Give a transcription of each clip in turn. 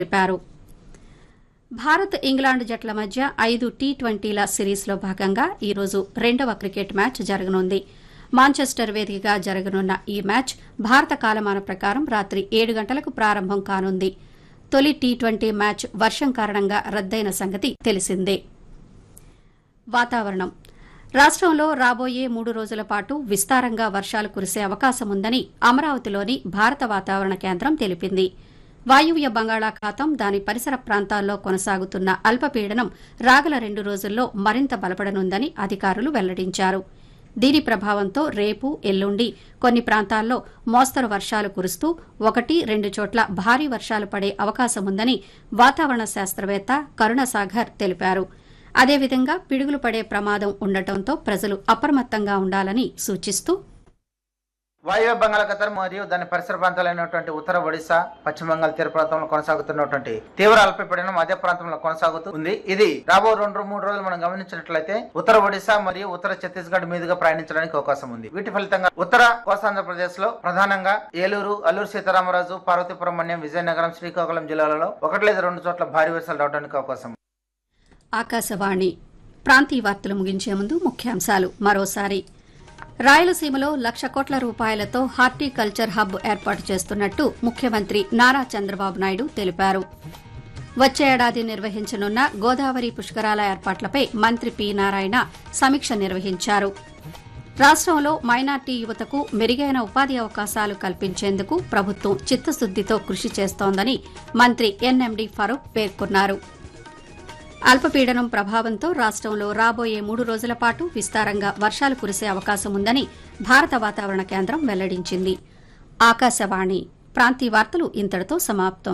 తెలిపారు భారత్ ఇంగ్లాండ్ జట్ల మధ్య ఐదు టీ ట్వంటీల సిరీస్లో భాగంగా ఈరోజు రెండవ క్రికెట్ మ్యాచ్ జరగనుంది మాంచెస్టర్ వేదికగా జరగనున్న ఈ మ్యాచ్ భారత కాలమాన ప్రకారం రాత్రి ఏడు గంటలకు ప్రారంభం కానుంది తొలి టీ ట్వంటీ మ్యాచ్ వర్షం కారణంగా రద్దయిన సంగతి తెలిసిందే వాతావరణం రాష్ట్రంలో రాబోయే మూడు రోజుల పాటు విస్తారంగా వర్షాలు కురిసే అవకాశం ఉందని అమరావతిలోని భారత వాతావరణ కేంద్రం తెలిపింది వాయువ్య బంగాళాఖాతం దాని పరిసర ప్రాంతాల్లో కొనసాగుతున్న అల్పపీడనం రాగల రెండు రోజుల్లో మరింత బలపడనుందని అధికారులు వెల్లడించారు దీని ప్రభావంతో రేపు ఎల్లుండి కొన్ని ప్రాంతాల్లో మోస్తరు వర్షాలు కురుస్తూ ఒకటి రెండు చోట్ల భారీ వర్షాలు పడే అవకాశం ఉందని వాతావరణ శాస్త్రవేత్త కరుణసాగర్ తెలిపారు అదేవిధంగా పిడుగులు పడే ప్రమాదం ఉండటంతో ప్రజలు అప్రమత్తంగా ఉండాలని సూచిస్తూ వాయువ్య బంగాళాఖాతం మరియు దాని పరిసర ప్రాంతాలైనటువంటి ఉత్తర ఒడిశా పశ్చిమ బంగాళ తీర ప్రాంతంలో కొనసాగుతున్నటువంటి తీవ్ర అల్పపీడనం అదే ప్రాంతంలో కొనసాగుతూ ఉంది ఇది రాబో రెండు మూడు రోజులు మనం గమనించినట్లయితే ఉత్తర ఒడిశా మరియు ఉత్తర ఛత్తీస్గఢ్ మీదుగా ప్రయాణించడానికి అవకాశం ఉంది వీటి ఫలితంగా ఉత్తర కోస్తాంధ్ర ప్రదేశ్ లో ప్రధానంగా ఏలూరు అల్లూరు సీతారామరాజు పార్వతీపురం మన్యం విజయనగరం శ్రీకాకుళం జిల్లాలలో ఒకటి లేదా రెండు చోట్ల భారీ వర్షాలు రావడానికి అవకాశం ఉంది. ఆకాశవాణి ప్రాంతీయ వార్తలు ముగించే ముందు ముఖ్యాంశాలు మరోసారి రాయలసీమలో లక్ష కోట్ల రూపాయలతో హార్టికల్చర్ హబ్ ఏర్పాటు చేస్తున్నట్టు ముఖ్యమంత్రి నారా చంద్రబాబు నాయుడు తెలిపారు వచ్చే ఏడాది నిర్వహించనున్న గోదావరి పుష్కరాల ఏర్పాట్లపై మంత్రి పి నారాయణ సమీక్ష నిర్వహించారు రాష్ట్రంలో మైనార్టీ యువతకు మెరుగైన ఉపాధి అవకాశాలు కల్పించేందుకు ప్రభుత్వం చిత్తశుద్దితో కృషి చేస్తోందని మంత్రి ఎన్ఎండి ఫరూక్ పేర్కొన్నారు అల్పపీడనం ప్రభావంతో రాష్ట్రంలో రాబోయే మూడు రోజుల పాటు విస్తారంగా వర్షాలు కురిసే అవకాశం ఉందని భారత వాతావరణ కేంద్రం వెల్లడించింది ఆకాశవాణి ప్రాంతీయ వార్తలు ఇంతటితో సమాప్తం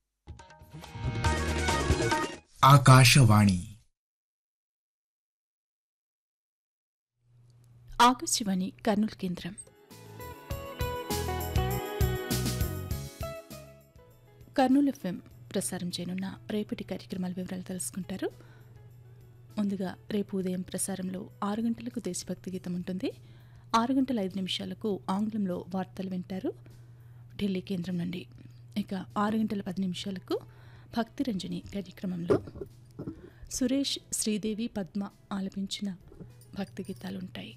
ఆకాశవాణి ఆకాశవాణి కర్నూలు కేంద్రం కర్నూలు ఎఫ్ఎం ప్రసారం చేయనున్న రేపటి కార్యక్రమాల వివరాలు తెలుసుకుంటారు ముందుగా రేపు ఉదయం ప్రసారంలో ఆరు గంటలకు దేశభక్తి గీతం ఉంటుంది ఆరు గంటల ఐదు నిమిషాలకు ఆంగ్లంలో వార్తలు వింటారు ఢిల్లీ కేంద్రం నుండి ఇక ఆరు గంటల పది నిమిషాలకు భక్తి రంజని కార్యక్రమంలో సురేష్ శ్రీదేవి పద్మ ఆలపించిన భక్తి గీతాలు ఉంటాయి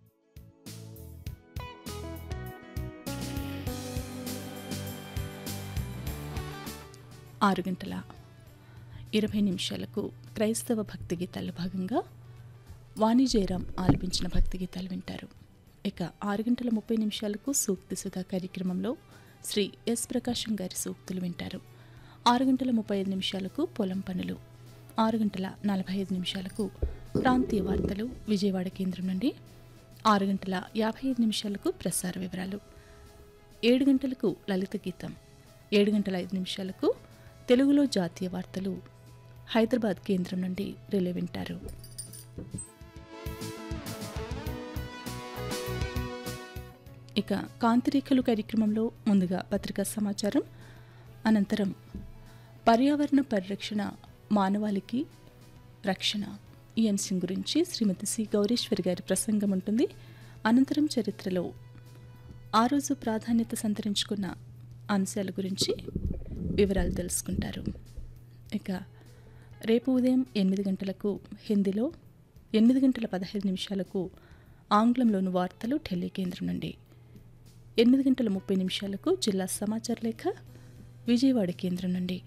ఆరు గంటల ఇరవై నిమిషాలకు క్రైస్తవ భక్తి గీతాల్లో భాగంగా వాణిజయరాం ఆలపించిన భక్తి గీతాలు వింటారు ఇక ఆరు గంటల ముప్పై నిమిషాలకు సూక్తి సుధా కార్యక్రమంలో శ్రీ ఎస్ ప్రకాశం గారి సూక్తులు వింటారు ఆరు గంటల ముప్పై ఐదు నిమిషాలకు పొలం పనులు ఆరు గంటల నలభై ఐదు నిమిషాలకు ప్రాంతీయ వార్తలు విజయవాడ కేంద్రం నుండి ఆరు గంటల యాభై ఐదు నిమిషాలకు ప్రసార వివరాలు ఏడు గంటలకు లలిత గీతం ఏడు గంటల ఐదు నిమిషాలకు తెలుగులో జాతీయ వార్తలు హైదరాబాద్ కేంద్రం నుండి రిలే వింటారు ఇక కాంతిరేఖలు కార్యక్రమంలో ముందుగా పత్రికా సమాచారం అనంతరం పర్యావరణ పరిరక్షణ మానవాళికి రక్షణ ఈ అంశం గురించి శ్రీమతి సి గౌరీశ్వరి గారి ప్రసంగం ఉంటుంది అనంతరం చరిత్రలో ఆ రోజు ప్రాధాన్యత సంతరించుకున్న అంశాల గురించి వివరాలు తెలుసుకుంటారు ఇక రేపు ఉదయం ఎనిమిది గంటలకు హిందీలో ఎనిమిది గంటల పదహైదు నిమిషాలకు ఆంగ్లంలోని వార్తలు ఢిల్లీ కేంద్రం నుండి ఎనిమిది గంటల ముప్పై నిమిషాలకు జిల్లా సమాచార లేఖ విజయవాడ కేంద్రం నుండి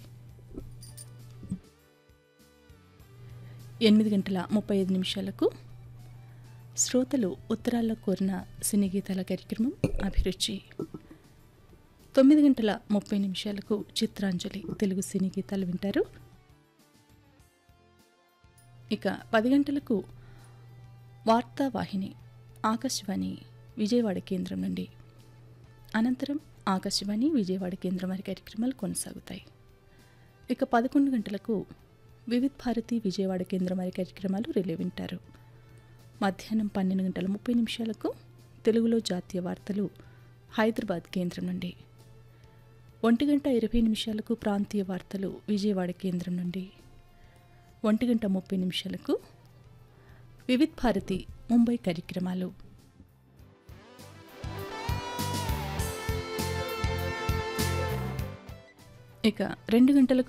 ఎనిమిది గంటల ముప్పై ఐదు నిమిషాలకు శ్రోతలు ఉత్తరాల్లో కోరిన సినీ గీతాల కార్యక్రమం అభిరుచి తొమ్మిది గంటల ముప్పై నిమిషాలకు చిత్రాంజలి తెలుగు సినీ గీతాలు వింటారు ఇక పది గంటలకు వార్తావాహిని ఆకాశవాణి విజయవాడ కేంద్రం నుండి అనంతరం ఆకాశవాణి విజయవాడ కేంద్రం వారి కార్యక్రమాలు కొనసాగుతాయి ఇక పదకొండు గంటలకు వివిధ్ భారతి విజయవాడ కేంద్రం వారి కార్యక్రమాలు రిలే వింటారు మధ్యాహ్నం పన్నెండు గంటల ముప్పై నిమిషాలకు తెలుగులో జాతీయ వార్తలు హైదరాబాద్ కేంద్రం నుండి ఒంటి గంట ఇరవై నిమిషాలకు ప్రాంతీయ వార్తలు విజయవాడ కేంద్రం నుండి ఒంటి గంట ముప్పై నిమిషాలకు వివిధ్ భారతి ముంబై కార్యక్రమాలు ఇక రెండు గంటలకు